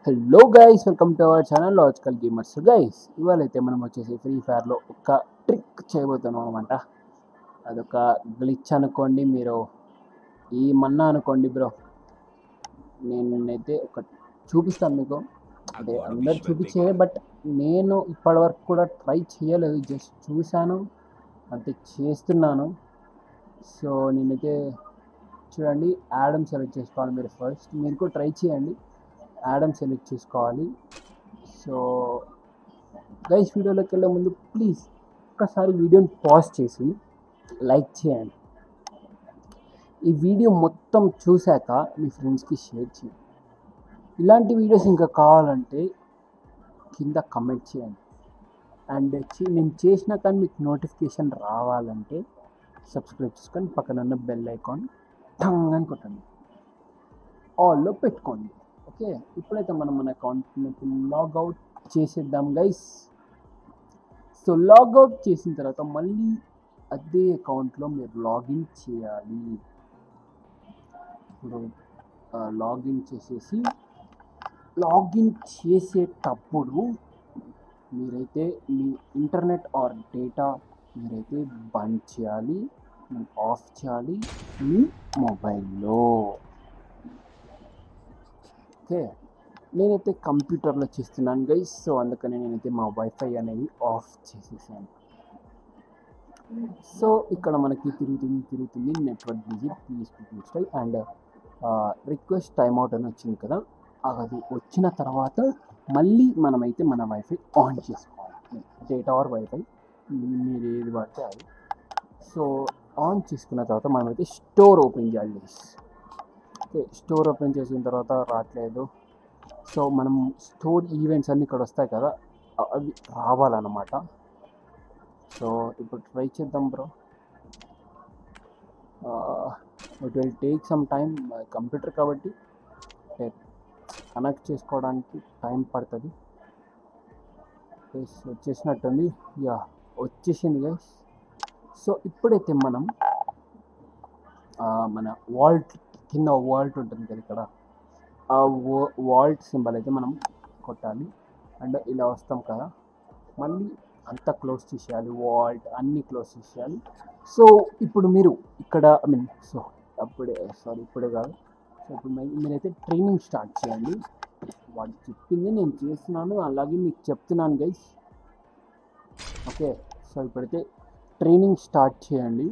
Hello guys welcome to our channel logical gamers guys ఇవాళ అయితే మనం వచ్చేసి ఫ్రీ ఫైర్లో ఒక ట్రిక్ చేయబోతున్నాం అనమాట అదొక గ్లిచ్ అనుకోండి మీరు ఏమన్నా అనుకోండి బ్రో నేనైతే ఒక చూపిస్తాను మీకు అంటే అందరు చూపించే బట్ నేను ఇప్పటివరకు కూడా ట్రై చేయలేదు జస్ట్ చూశాను అంతే చేస్తున్నాను సో నేనైతే చూడండి యాడమ్ సెలెక్ట్ చేసుకోవాలి మీరు ఫస్ట్ మీరు కూడా ట్రై చేయండి యాడమ్ సెలెక్ట్ చేసుకోవాలి సో గైస్ వీడియోలోకి వెళ్ళే ముందు ప్లీజ్ ఒక్కసారి వీడియోని పాజ్ చేసి లైక్ చేయండి ఈ వీడియో మొత్తం చూశాక మీ ఫ్రెండ్స్కి షేర్ చేయండి ఇలాంటి వీడియోస్ ఇంకా కావాలంటే కింద కమెంట్ చేయండి అండ్ చి- నేను చేసినా కానీ మీకు నోటిఫికేషన్ రావాలంటే సబ్స్క్రైబ్ చేసుకొని పక్కన ఉన్న బెల్ ఐకాన్ టంగ్ అని కొట్టండి ఆల్లో పెట్టుకోండి ఓకే ఇప్పుడైతే మనం మన అకౌంట్ని లాగౌట్ చేసేద్దాం గైస్ సో లాగౌట్ చేసిన తర్వాత మళ్ళీ అదే అకౌంట్లో మీరు లాగిన్ చేయాలి ఇప్పుడు లాగిన్ చేసేసి లాగిన్ చేసేటప్పుడు మీరైతే మీ ఇంటర్నెట్ ఆర్ డేటా మీరైతే బంద్ చేయాలి ఆఫ్ చేయాలి మీ మొబైల్లో ఓకే నేనైతే కంప్యూటర్లో చేస్తున్నాను గైస్ సో అందుకని నేనైతే మా వైఫై అనేది ఆఫ్ చేసేసాను సో ఇక్కడ మనకి తిరుగుతుంది తిరుగుతుంది network busy please please try and request time out అని వచ్చింది కదా అది వచ్చిన తర్వాత మళ్ళీ మనమైతే మన వైఫై ఆన్ చేసుకోవాలి డేటా ఆర్ వైఫై మీరు ఏది పడితే అది సో ఆన్ చేసుకున్న తర్వాత మనమైతే స్టోర్ ఓపెన్ చేయాలి guys. ఓకే స్టోర్ ఓపెన్ చేసిన తర్వాత రావట్లేదు సో మనం స్టోర్ ఈవెంట్స్ అన్నీ ఇక్కడ వస్తాయి కదా అ- అవి రావాలన్నమాట సో ఇప్పుడు ట్రై చేద్దాం bro it will take some time computer కాబట్టి కనెక్ట్ చేసుకోవడానికి టైం పడుతుంది Yes, వచ్చేసినట్టుంది యా వచ్చేసింది గైస్ సో ఇప్పుడైతే మనం ఆ, మన వాల్ట్ కింద వాల్ట్ ఉంటుంది కదా ఇక్కడ ఆ వాల్ట్ సింబల్ అయితే మనం కొట్టాలి అండ్ ఇలా వస్తాం కదా మళ్ళీ అంతా క్లోజ్ చేసేయాలి వాల్ట్ అన్నీ క్లోజ్ చేసేయాలి సో ఇప్పుడు మీరు ఇక్కడ ఐ మీన్ సో అప్పుడే సారీ ఇప్పుడే కాదు సో ఇప్పుడు మీ- మీరైతే ట్రైనింగ్ స్టార్ట్ చేయండి వాడు చెప్పింది నేను చేస్తున్నాను అలాగే మీకు చెప్తున్నాను గైస్ ఓకే సో ఇప్పుడైతే ట్రైనింగ్ స్టార్ట్ చేయండి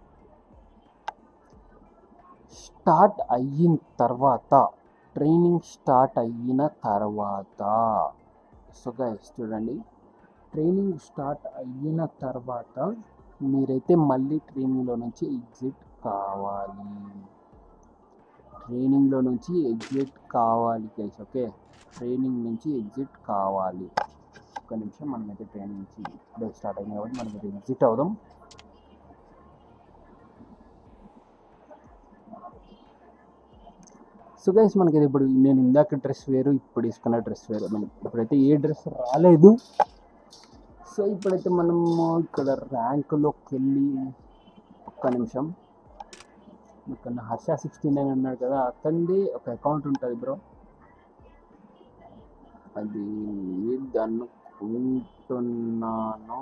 స్టార్ట్ అయిన తర్వాత ట్రైనింగ్ స్టార్ట్ అయిన తర్వాత సో గైస్ చూడండి ట్రైనింగ్ స్టార్ట్ అయిన తర్వాత మీరైతే మళ్ళీ ట్రైనింగ్లో నుంచి ఎగ్జిట్ కావాలి ట్రైనింగ్లో నుంచి ఎగ్జిట్ కావాలి గైస్ ఓకే ట్రైనింగ్ నుంచి ఎగ్జిట్ కావాలి ఒక్క నిమిషం మనమైతే ట్రైనింగ్ నుంచి ఇప్పుడే స్టార్ట్ అయింది కాబట్టి మనమైతే ఎగ్జిట్ అవుదాం సో గైస్ మనకి ఇది ఇప్పుడు నేను ఇందాక డ్రెస్ వేరు ఇప్పుడు వేసుకున్న డ్రెస్ వేరు మనం ఇప్పుడైతే ఏ డ్రెస్ రాలేదు సో ఇప్పుడైతే మనము ఇక్కడ ర్యాంకులోకి వెళ్ళి ఒక్క నిమిషం ఇక్కడ హర్ష సిక్స్టీ నైన్ అన్నాడు కదా అతనిది ఒక అకౌంట్ ఉంటుంది బ్రో అది ఏది అనుకుంటున్నాను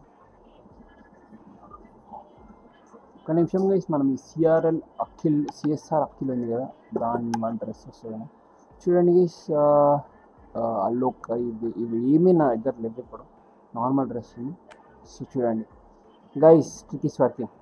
ఒక నిమిషం గైస్ మనం ఈ సిఆర్ఎల్ అఖిల్ సిఎస్ఆర్ అఖిల్ ఉంది కదా దాని మన డ్రెస్ వస్తుంది చూడండి గైస్ అల్లోక్ ఇది ఇవి ఏమీ నా దగ్గర లేవు ఇప్పుడు నార్మల్ డ్రెస్ ఉంది సో చూడండి guys trick is working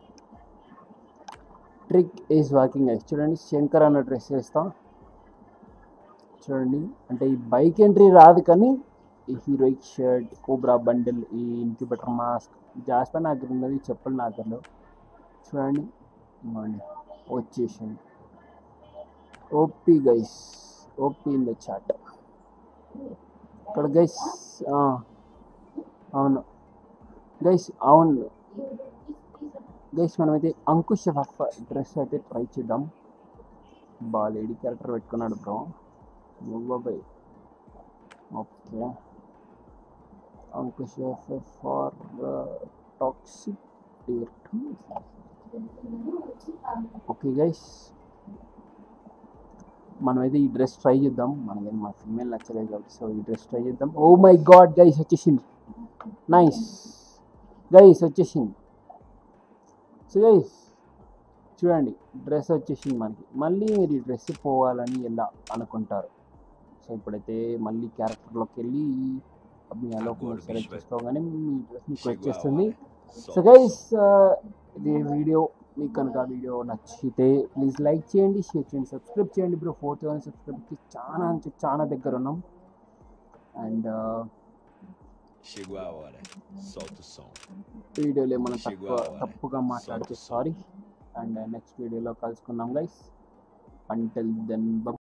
trick is working guys చూడండి శంకర్ అన్న డ్రెస్ వేస్తాం చూడండి అంటే ఈ బైక్ ఎంట్రీ రాదు కానీ ఈ హీరోయిక్ షర్ట్ కోబ్రా బండిల్ ఈ ఇంక్యుబేటర్ మాస్క్ జాస్పర్ నా దగ్గర ఉన్నది చెప్పులు నా దగ్గర లేవు. చూడండి ఇవ్వండి వచ్చేసింది OP guys OP in the chat ఇక్కడ గైస్ అవును గైస్ అవును గైస్ మనమైతే అంకుష్ డ్రెస్ అయితే ట్రై చేద్దాం బా లేడీ క్యారెక్టర్ పెట్టుకున్నాడు బ్రో బాబాయ్ okay Ankush for toxic tier two okay guys మనమైతే ఈ డ్రెస్ ట్రై చేద్దాం మనకి మా ఫీమేల్ నచ్చలేదు కాబట్టి సో ఈ డ్రెస్ ట్రై చేద్దాం ఓ మై గాడ్ గైస్ వచ్చేసింది నైస్ గైస్ వచ్చేసింది సో గైస్ చూడండి డ్రెస్ వచ్చేసింది మనకి మళ్ళీ మీరు ఈ డ్రెస్ పోవాలని ఎలా అనుకుంటారు సో ఇప్పుడైతే మళ్ళీ క్యారెక్టర్లోకి వెళ్ళి మీ అలోకి మీరు సెలెక్ట్ చేసుకోగానే మీ డ్రెస్ మీకు వచ్చేస్తుంది సో గైస్ ఇది వీడియో మీకు కనుక వీడియో నచ్చితే ప్లీజ్ లైక్ చేయండి షేర్ చేయండి సబ్స్క్రైబ్ చేయండి బ్రో ఫోర్ థౌసండ్ సబ్స్క్రైబ్కి చాలా అంటే చాలా దగ్గర ఉన్నాం and Chegou a hora. Solta o som. వీడియోలో ఏమైనా తక్కువ తప్పుగా మాట్లాడితే సారీ అండ్ నెక్స్ట్ వీడియోలో కలుసుకుందాం గైస్ అంటిల్ దెన్